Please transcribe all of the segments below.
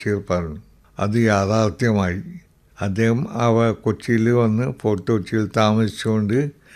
ബഷീർ പറഞ്ഞു അത് യാഥാർത്ഥ്യമായി അദ്ദേഹം അവ കൊച്ചിയിൽ വന്ന് ഫോർട്ട് കൊച്ചിയിൽ താമസിച്ചുകൊണ്ട്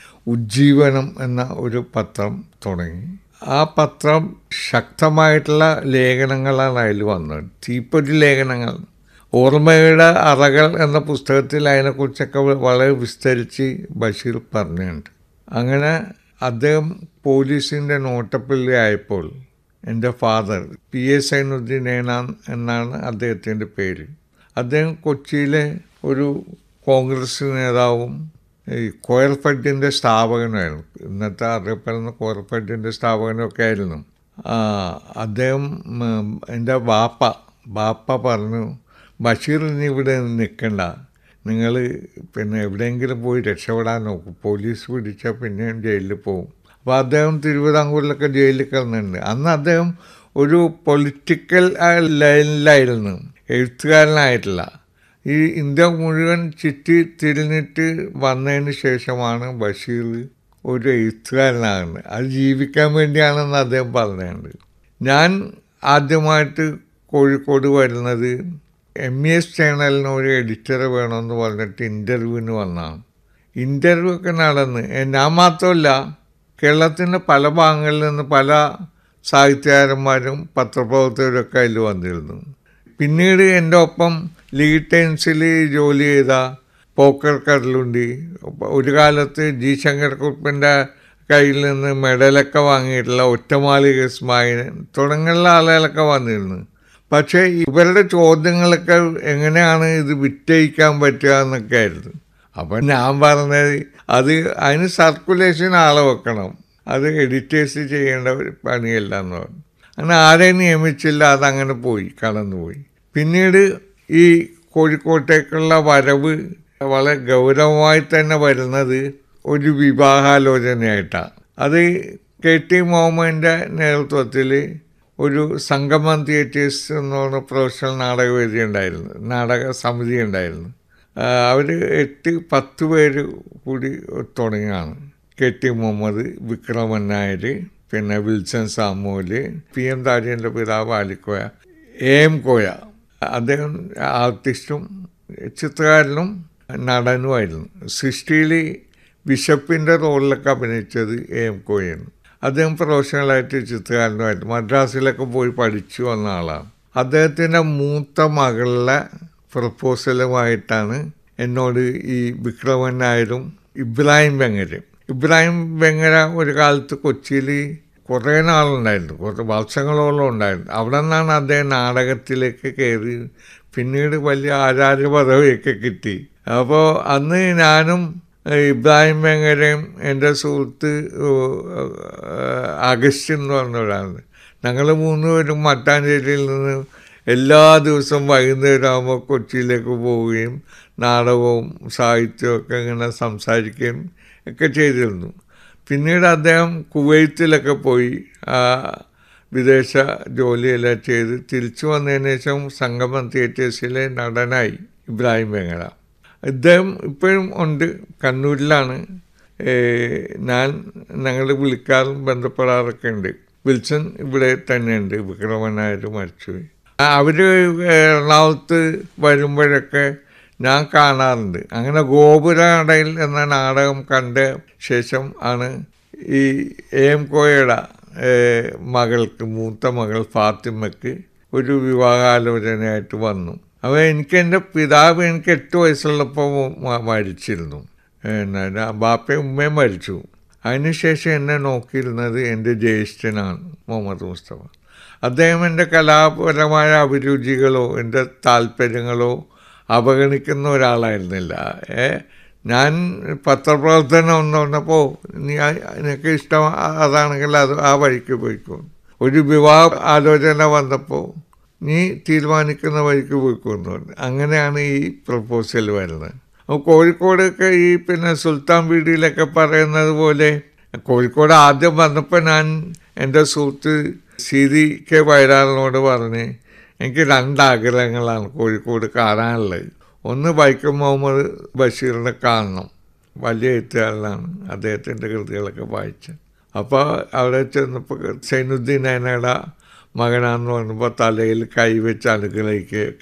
ഉജ്ജീവനം എന്ന ഒരു പത്രം തുടങ്ങി ആ പത്രം ശക്തമായിട്ടുള്ള ലേഖനങ്ങളാണ് അതിൽ വന്നത് തീപ്പൊരി ലേഖനങ്ങൾ ഓർമ്മയുടെ അറകൾ എന്ന പുസ്തകത്തിൽ അതിനെക്കുറിച്ചൊക്കെ വളരെ വിസ്തരിച്ച് ബഷീർ പറഞ്ഞിട്ടുണ്ട് അങ്ങനെ അദ്ദേഹം പോലീസിൻ്റെ നോട്ടപ്പള്ളി ആയപ്പോൾ എൻ്റെ ഫാദർ പി എസ് സൈനുദ്ദീൻ ഏനാൻ എന്നാണ് അദ്ദേഹത്തിൻ്റെ പേര് അദ്ദേഹം കൊച്ചിയിലെ ഒരു കോൺഗ്രസ് നേതാവും ഈ കോയർഫഡിൻ്റെ സ്ഥാപകനായിരുന്നു ഇന്നത്തെ അറിയപ്പെടുന്ന കോയർഫഡിൻ്റെ സ്ഥാപകനൊക്കെ ആയിരുന്നു ആ, അദ്ദേഹം ഉം, എൻ്റെ ബാപ്പ ബാപ്പ പറഞ്ഞു ബഷീർ ഇനി ഇവിടെ നിൽക്കണ്ട നിങ്ങൾ പിന്നെ എവിടെയെങ്കിലും പോയി രക്ഷപ്പെടാൻ നോക്കും പോലീസ് പിടിച്ചാൽ പിന്നെയും ജയിലിൽ പോകും അപ്പോൾ അദ്ദേഹം തിരുവിതാംകൂറിലൊക്കെ ജയിലിൽ കിടന്നിട്ടുണ്ട് അന്ന് അദ്ദേഹം ഒരു പൊളിറ്റിക്കൽ ലൈനിലായിരുന്നു എഴുത്തുകാരനായിട്ടില്ല ഈ ഇന്ത്യ മുഴുവൻ ചുറ്റി തിരിഞ്ഞിട്ട് വന്നതിന് ശേഷമാണ് ബഷീർ ഒരു എഴുത്തുകാരനാകുന്നത് അത് ജീവിക്കാൻ വേണ്ടിയാണെന്ന് അദ്ദേഹം പറഞ്ഞിട്ടുണ്ട് ഞാൻ ആദ്യമായിട്ട് കോഴിക്കോട് വരുന്നത് എം ഇ എസ് ചാനലിന് ഒരു എഡിറ്ററെ വേണമെന്ന് പറഞ്ഞിട്ട് ഇൻ്റർവ്യൂവിന് വന്നതാണ് ഇൻ്റർവ്യൂ ഒക്കെ നടന്ന് ഏ, ഞാൻ മാത്രമല്ല കേരളത്തിൻ്റെ പല ഭാഗങ്ങളിൽ നിന്ന് പല സാഹിത്യകാരന്മാരും പത്രപ്രവർത്തകരൊക്കെ അതിൽ വന്നിരുന്നു പിന്നീട് എൻ്റെ ഒപ്പം ലീഗ് ടൈംസിൽ ജോലി ചെയ്ത പോക്കർ കടലുണ്ടി ഒരു കാലത്ത് ജി ശങ്കർക്കുറിപ്പിൻ്റെ കയ്യിൽ നിന്ന് മെഡലൊക്കെ വാങ്ങിയിട്ടുള്ള ഒറ്റമാലിക ഇസ്മായിൻ തുടങ്ങിയുള്ള ആളുകളൊക്കെ വന്നിരുന്നു പക്ഷേ ഇവരുടെ ചോദ്യങ്ങളൊക്കെ എങ്ങനെയാണ് ഇത് വിറ്റയിക്കാൻ പറ്റുക എന്നൊക്കെ ആയിരുന്നു അപ്പം ഞാൻ പറഞ്ഞത് അത് അതിന് സർക്കുലേഷൻ ആളെ വെക്കണം അത് എഡിറ്റേഴ്സ് ചെയ്യേണ്ട ഒരു പണിയല്ല എന്ന് പറഞ്ഞു അങ്ങനെ ആരെയും നിയമിച്ചില്ല അതങ്ങനെ പോയി കടന്നുപോയി പിന്നീട് ഈ കോഴിക്കോട്ടേക്കുള്ള വരവ് വളരെ ഗൗരവമായി തന്നെ വരുന്നത് ഒരു വിവാഹാലോചനയായിട്ടാണ് അത് കെ ടി മുഹമ്മദിൻ്റെ നേതൃത്വത്തിൽ ഒരു സംഗമം തിയേറ്റേഴ്സ് എന്ന് പറഞ്ഞ പ്രൊഫഷണൽ നാടകവേദി ഉണ്ടായിരുന്നു നാടക സമിതി ഉണ്ടായിരുന്നു അവർ എട്ട് പത്ത് പേര് കൂടി തുടങ്ങിയാണ് കെ ടി മുഹമ്മദ് വിക്രമൻ നായർ പിന്നെ വിൽസൺ സാമൂല് പി എം താര്യൻ്റെ പിതാവ് ആലിക്കോയ എ എം കോയ അദ്ദേഹം ആർട്ടിസ്റ്റും ചിത്രകാരനും നടനുമായിരുന്നു സൃഷ്ടിയിൽ ബിഷപ്പിൻ്റെ റോളിലൊക്കെ അഭിനയിച്ചത് എ എം കോയാണ് അദ്ദേഹം പ്രൊഫഷണലായിട്ട് ചിത്രകാരനുമായിട്ട് മദ്രാസിലൊക്കെ പോയി പഠിച്ചു വന്ന ആളാണ് അദ്ദേഹത്തിൻ്റെ മൂത്ത മകളുടെ പ്രപ്പോസലുമായിട്ടാണ് എന്നോട് ഈ വിക്രമൻ നായരും ഇബ്രാഹിം ബെങ്ങരും ഇബ്രാഹിം ബെങ്ങര ഒരു കാലത്ത് കൊച്ചിയിൽ കുറേ നാളുണ്ടായിരുന്നു കുറച്ച് വർഷങ്ങളോളം ഉണ്ടായിരുന്നു അവിടെ നിന്നാണ് അദ്ദേഹം നാടകത്തിലേക്ക് കയറി പിന്നീട് വലിയ ആചാര്യ പദവിയൊക്കെ കിട്ടി അപ്പോൾ അന്ന് ഞാനും ഇബ്രാഹിം ബെങ്ങരയും എൻ്റെ സുഹൃത്ത് അഗസ്റ്റിൻ എന്ന് പറഞ്ഞ ഒരാളാണ് ഞങ്ങൾ മൂന്നുപേരും മട്ടാഞ്ചേരിയിൽ നിന്ന് എല്ലാ ദിവസവും വൈകുന്നേരം ആകുമ്പോൾ കൊച്ചിയിലേക്ക് പോവുകയും നാടകവും സാഹിത്യവും ഒക്കെ ഇങ്ങനെ സംസാരിക്കുകയും ഒക്കെ ചെയ്തിരുന്നു പിന്നീട് അദ്ദേഹം കുവൈത്തിലൊക്കെ പോയി ആ, വിദേശ ജോലിയെല്ലാം ചെയ്ത് തിരിച്ചു വന്നതിന് ശേഷം സംഗമം തിയേറ്റേഴ്സിലെ നടനായി ഇബ്രാഹിം വെങ്ങട ഇദ്ദേഹം ഇപ്പോഴും ഉണ്ട് കണ്ണൂരിലാണ് ഏ, ഞാൻ ഞങ്ങൾ വിളിക്കാറും ബന്ധപ്പെടാറൊക്കെ ഉണ്ട് വിൽസൺ ഇവിടെ തന്നെയുണ്ട് വിക്രമനായർ മരിച്ചുപോയി അവർ എറണാകുളത്ത് വരുമ്പോഴൊക്കെ ഞാൻ കാണാറുണ്ട് അങ്ങനെ ഗോപുരനടയിൽ എന്ന നാടകം കണ്ട ശേഷം ആണ് ഈ എ എം കോയയുടെ ഏഹ്, മകൾക്ക് മൂത്ത മകൾ ഫാത്തിമയ്ക്ക് ഒരു വിവാഹാലോചനയായിട്ട് വന്നു അപ്പോൾ എനിക്ക് എൻ്റെ പിതാവ് എനിക്ക് എട്ട് വയസ്സുള്ളപ്പോൾ മ- മരിച്ചിരുന്നു പിന്നെ ബാപ്പയും ഉമ്മയും മരിച്ചു അതിനുശേഷം എന്നെ നോക്കിയിരുന്നത് എൻ്റെ ജ്യേഷ്ഠനാണ് മുഹമ്മദ് മുസ്തഫ അദ്ദേഹം എൻ്റെ കലാപരമായ അഭിരുചികളോ എൻ്റെ താല്പര്യങ്ങളോ അവഗണിക്കുന്ന ഒരാളായിരുന്നില്ല ഏ ഞാൻ പത്രപ്രവർത്തനം എന്ന് പറഞ്ഞപ്പോൾ നീ ആ- നിനക്ക് ഇഷ്ടം ആ- അതാണെങ്കിൽ അത് ആ വഴിക്ക് പോയിക്കോ ഒരു വിവാഹ ആലോചന വന്നപ്പോൾ നീ തീരുമാനിക്കുന്ന വഴിക്ക് പോയിക്കോ എന്ന് പറഞ്ഞു അങ്ങനെയാണ് ഈ പ്രപ്പോസൽ വരുന്നത് അപ്പോൾ കോഴിക്കോടൊക്കെ ഈ പിന്നെ സുൽത്താൻ വീടിയിലൊക്കെ പറയുന്നത് പോലെ കോഴിക്കോട് ആദ്യം വന്നപ്പോൾ ഞാൻ എൻ്റെ സുഹൃത്ത് സിരി കെ വയലാറിനോട് പറഞ്ഞ് എനിക്ക് രണ്ടാഗ്രഹങ്ങളാണ് കോഴിക്കോട് കാണാനുള്ളത് ഒന്ന് വൈക്കം മുഹമ്മദ് ബഷീറിനെ കാണണം വലിയ എഴുത്തുകാരനാണ് അദ്ദേഹത്തിൻ്റെ കൃതികളൊക്കെ വായിച്ചത് അപ്പോൾ അവിടെ ചെന്നപ്പോൾ സൈനുദ്ദീൻ അനയുടെ മകനാന്ന് പറഞ്ഞപ്പോൾ തലയിൽ കൈവച്ച് അനുഗ്രഹിക്കുകയൊക്കെ